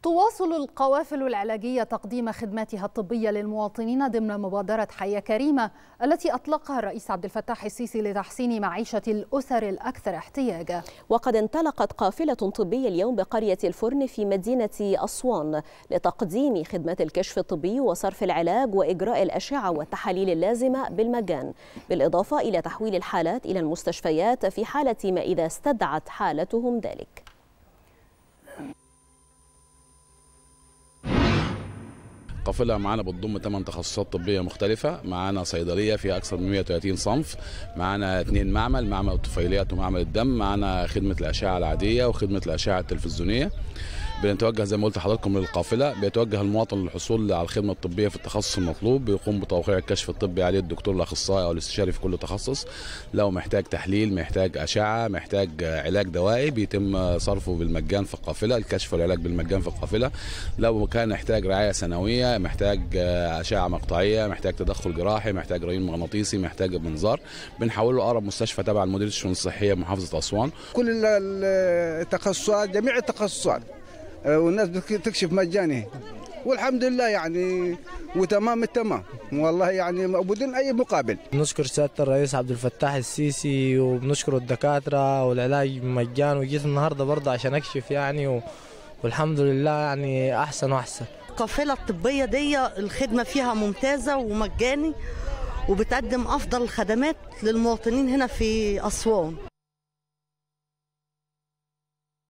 تواصل القوافل العلاجية تقديم خدماتها الطبية للمواطنين ضمن مبادرة حياة كريمة التي أطلقها الرئيس عبد الفتاح السيسي لتحسين معيشة الأسر الأكثر احتياجا وقد انطلقت قافلة طبية اليوم بقرية الفرن في مدينة أسوان لتقديم خدمات الكشف الطبي وصرف العلاج وإجراء الأشعة والتحاليل اللازمة بالمجان بالإضافة إلى تحويل الحالات إلى المستشفيات في حالة ما إذا استدعت حالتهم ذلك قافلة معانا بتضم 8 تخصصات طبية مختلفة معانا صيدلية فيها أكثر من 130 صنف معانا اثنين معمل معمل الطفيليات ومعمل الدم معانا خدمة الأشعة العادية وخدمة الأشعة التلفزيونية بنتوجه زي ما قلت لحضراتكم للقافله بيتوجه المواطن للحصول على الخدمه الطبيه في التخصص المطلوب بيقوم بتوقيع الكشف الطبي عليه الدكتور الاخصائي او الاستشاري في كل تخصص لو محتاج تحليل محتاج اشعه محتاج علاج دوائي بيتم صرفه بالمجان في القافله الكشف والعلاج بالمجان في القافله لو كان محتاج رعايه سنويه محتاج اشعه مقطعيه محتاج تدخل جراحي محتاج رنين مغناطيسي محتاج منظار بنحوله اقرب مستشفى تبع المديريه الشؤون الصحيه بمحافظه اسوان كل التخصصات جميع التخصصات والناس بتكشف مجاني والحمد لله يعني وتمام التمام والله يعني بدون اي مقابل بنشكر سياده الرئيس عبد الفتاح السيسي وبنشكر الدكاتره والعلاج مجان وجيت النهارده برضه عشان اكشف يعني والحمد لله يعني احسن واحسن القافله الطبيه دي الخدمه فيها ممتازه ومجاني وبتقدم افضل الخدمات للمواطنين هنا في اسوان